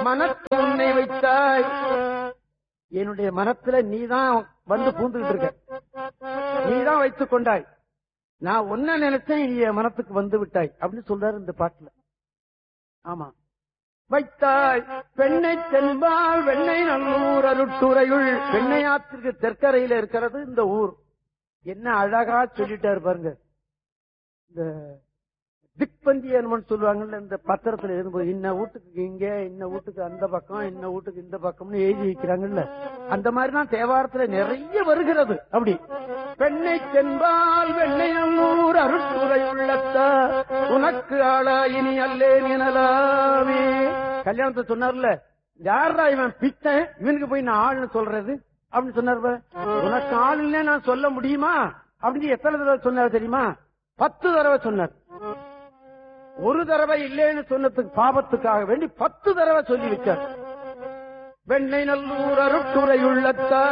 மனத்து உன்னை வைத்தாய் என்னுடைய மனத்துல நீதான் வந்து பூந்துகிட்டு இருக்க நீதான் வைத்துக் கொண்டாய் நான் ஒன்ன நினைச்சேன் நீ என் மனத்துக்கு வந்து விட்டாய் அப்படின்னு சொல்றாரு இந்த பாட்டுல ஆமா வைத்தாய் பெண்ணை தென்பால் வெண்ணை நல்லூர் அருட்டுறையுள் பெண்ணையாத்திற்கு தெற்கரையில இருக்கிறது இந்த ஊர் என்ன அழகா சொல்லிட்டாரு பாருங்க இந்த திக்பந்தி என்னமோன்னு சொல்லுவாங்கல்ல இந்த பத்திரத்துல எழுதும்போது இன்ன வீட்டுக்கு இங்க இன்ன வீட்டுக்கு அந்த பக்கம் இன்ன வீட்டுக்கு இந்த பக்கம்னு எழுதி வைக்கிறாங்கல்ல அந்த மாதிரி தான் தேவாரத்துல நிறைய வருகிறது அப்படி பெண்ணை தென்பால் வெண்ணை நல்லூர் அருட்டுரை உள்ளத்த உனக்கு ஆளா இனி அல்லேன் எனலாமே கல்யாணத்தை சொன்னார்ல யாரா இவன் பித்தன் இவனுக்கு போய் நான் ஆள்னு சொல்றது அப்படின்னு சொன்னார் பாரு. உனக்கு ஆளுன்னே நான் சொல்ல முடியுமா அப்படின்னு எத்தனை தடவை சொன்னார் தெரியுமா பத்து தடவை சொன்னார் ஒரு தடவை இல்லைன்னு சொன்னதுக்கு பாபத்துக்காக வேண்டி பத்து தடவை சொல்லி வச்சார் வெண்ணை நல்லூர் அருட்டுரை உள்ளத்தா